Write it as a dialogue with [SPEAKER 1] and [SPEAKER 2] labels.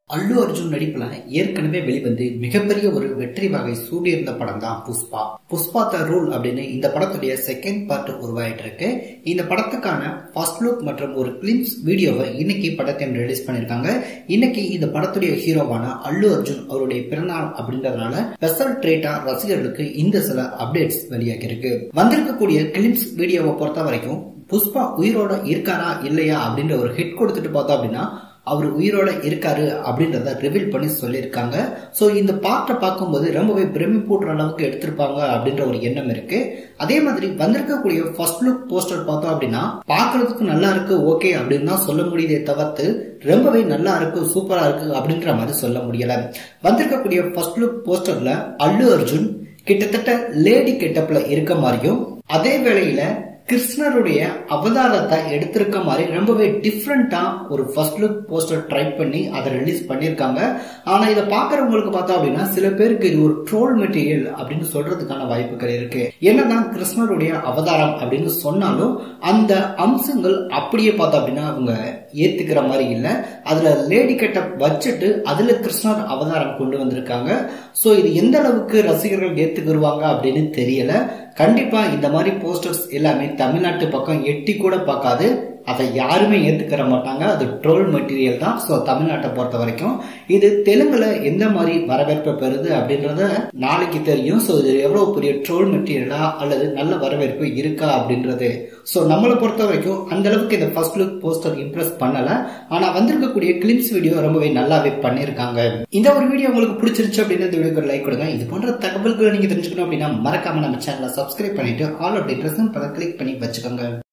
[SPEAKER 1] அல்லு அர்ஜுன் நடிப்புல ஏற்கனவே வெளிவந்து மிகப்பெரிய ஒரு வெற்றி வகை சூடியிருந்த படம் தான் புஷ்பா புஷ்பா த ரூல் அப்படின்னு இந்த படத்துடைய செகண்ட் பார்ட் உருவாயிட்டு இருக்கு இந்த படத்துக்கான ஃபர்ஸ்ட் லுக் மற்றும் ஒரு கிளிம்ஸ் வீடியோவை இன்னைக்கு படத்தை ரிலீஸ் பண்ணிருக்காங்க இன்னைக்கு இந்த படத்துடைய ஹீரோவான அல்லு அர்ஜுன் அவருடைய பிறந்தநாள் அப்படின்றதுனால ஸ்பெஷல் ட்ரீட்டா ரசிகர்களுக்கு இந்த சில அப்டேட்ஸ் வெளியாகி இருக்கு வந்திருக்கக்கூடிய கிளிம்ஸ் வீடியோவை பொறுத்த வரைக்கும் புஷ்பா உயிரோட இருக்காரா இல்லையா அப்படின்ற ஒரு ஹிட் கொடுத்துட்டு பார்த்தோம் அப்படின்னா அவர் உயிரோட இருக்காரு அப்படின்றத ரிவீல் பண்ணி சொல்லியிருக்காங்க ஸோ இந்த பாட்டை பார்க்கும்போது ரொம்பவே பிரமிப்பூட்டுற அளவுக்கு எடுத்திருப்பாங்க அப்படின்ற ஒரு எண்ணம் இருக்கு அதே மாதிரி வந்திருக்கக்கூடிய ஃபர்ஸ்ட் லுக் போஸ்டர் பார்த்தோம் அப்படின்னா பார்க்கறதுக்கு நல்லா இருக்கு ஓகே அப்படின்னு தான் சொல்ல முடியுதே தவிர்த்து ரொம்பவே நல்லா இருக்கு சூப்பரா இருக்கு அப்படின்ற மாதிரி சொல்ல முடியல வந்திருக்கக்கூடிய ஃபர்ஸ்ட் லுக் போஸ்டர்ல அல்லு அர்ஜுன் கிட்டத்தட்ட லேடி கெட்டப்ல இருக்க மாதிரியும் அதே வேளையில கிருஷ்ணருடைய அவதாரத்தை எடுத்திருக்க மாதிரி ரொம்பவே டிஃப்ரெண்டா ஒரு ஃபர்ஸ்ட் லுக் போஸ்டர் ட்ரை பண்ணி அதை ரிலீஸ் பண்ணியிருக்காங்க ஆனா இதை பாக்குறவங்களுக்கு பார்த்தா அப்படின்னா சில பேருக்கு இது ஒரு ட்ரோல் மெட்டீரியல் அப்படின்னு சொல்றதுக்கான வாய்ப்புகள் இருக்கு என்னதான் கிருஷ்ணருடைய அவதாரம் அப்படின்னு சொன்னாலும் அந்த அம்சங்கள் அப்படியே பார்த்தா அப்படின்னா அவங்க ஏத்துக்கிற மாதிரி இல்ல அதுல லேடி கெட்டப் வச்சுட்டு அதுல கிருஷ்ணர் அவதாரம் கொண்டு வந்திருக்காங்க சோ இது எந்த அளவுக்கு ரசிகர்கள் ஏத்துக்கிடுவாங்க அப்படின்னு தெரியல கண்டிப்பா இந்த மாதிரி போஸ்டர்ஸ் எல்லாமே தமிழ்நாட்டு பக்கம் எட்டி கூட பார்க்காது அதை யாருமே ஏத்துக்கிற மாட்டாங்க அது ட்ரோல் மெட்டீரியல் தான் ஸோ தமிழ்நாட்டை பொறுத்த வரைக்கும் இது தெலுங்குல எந்த மாதிரி வரவேற்பை பெறுது அப்படின்றத நாளைக்கு தெரியும் ஸோ இது எவ்வளவு பெரிய ட்ரோல் மெட்டீரியலா அல்லது நல்ல வரவேற்பு இருக்கா அப்படின்றது ஸோ நம்மளை பொறுத்த வரைக்கும் அந்த அளவுக்கு இந்த ஃபர்ஸ்ட் லுக் போஸ்டர் இம்ப்ரெஸ் பண்ணல ஆனா வந்திருக்கக்கூடிய கிளிப்ஸ் வீடியோ ரொம்பவே நல்லாவே பண்ணியிருக்காங்க இந்த ஒரு வீடியோ உங்களுக்கு பிடிச்சிருச்சு அப்படின்னு இந்த வீடியோக்கு லைக் கொடுங்க இது போன்ற தகவல்களை நீங்க தெரிஞ்சுக்கணும் அப்படின்னா மறக்காம நம்ம சேனலை சப்ஸ்கிரைப் பண்ணிட்டு ஆல் அப்டேட் பல கிளிக் பண்ணி வச்சுக்கோங்க